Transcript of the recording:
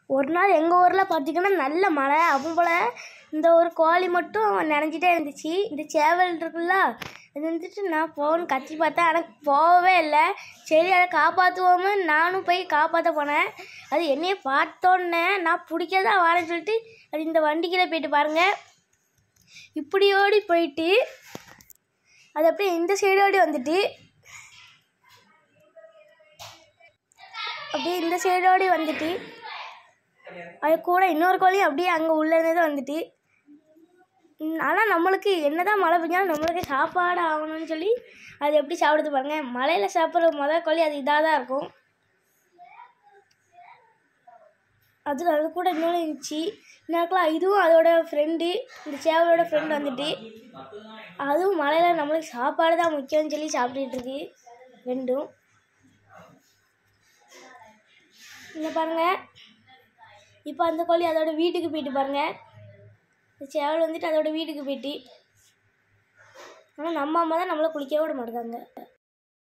ஒரு நாள் எங்கள் ஊரில் பார்த்தீங்கன்னா நல்ல மழை அப்போ போல் இந்த ஒரு கோழி மட்டும் நனைஞ்சிட்டே இருந்துச்சு இந்த சேவல் இருக்குல்ல அது வந்துட்டு நான் போகணும் கத்தி பார்த்தேன் ஆனால் போகவே இல்லை சரி அதை காப்பாற்றுவோமே நானும் போய் காப்பாற்ற போனேன் அது என்னைய பார்த்தோன்னே நான் பிடிக்காத வாரேன்னு சொல்லிட்டு அது இந்த வண்டிக்கில் போயிட்டு பாருங்கள் இப்படி ஓடி போயிட்டு அது அப்படியே இந்த சைடு ஓடி வந்துட்டு அப்படியே இந்த சைடோடி வந்துட்டு அது கூட இன்னொரு கோழியும் அப்படியே அங்கே உள்ளே வந்துட்டு ஆனால் நம்மளுக்கு என்னதான் மழை பெஞ்சாலும் நம்மளுக்கு சாப்பாடு ஆகணும்னு சொல்லி அது எப்படி சாப்பிடுது பாருங்க மலையில் சாப்பிட்ற முதல் கோழி அது இதாக தான் இருக்கும் அது அது கூட இன்னொன்று இருந்துச்சு இன்னொருக்கலாம் இதுவும் அதோட ஃப்ரெண்டு இந்த சேவலோட ஃப்ரெண்டு வந்துட்டு அதுவும் மலையில் நம்மளுக்கு சாப்பாடு தான் முக்கியம்னு சொல்லி சாப்பிட்டுட்டு இருக்கு ரெண்டும் இங்கே பாருங்க இப்போ அந்த கோழி அதோட வீட்டுக்கு போயிட்டு பாருங்க இந்த சேவல் வந்துட்டு அதோட வீட்டுக்கு போயிட்டு ஆனால் நம்ம அம்மா தான் நம்மளை குளிக்க விட மாட்டாங்க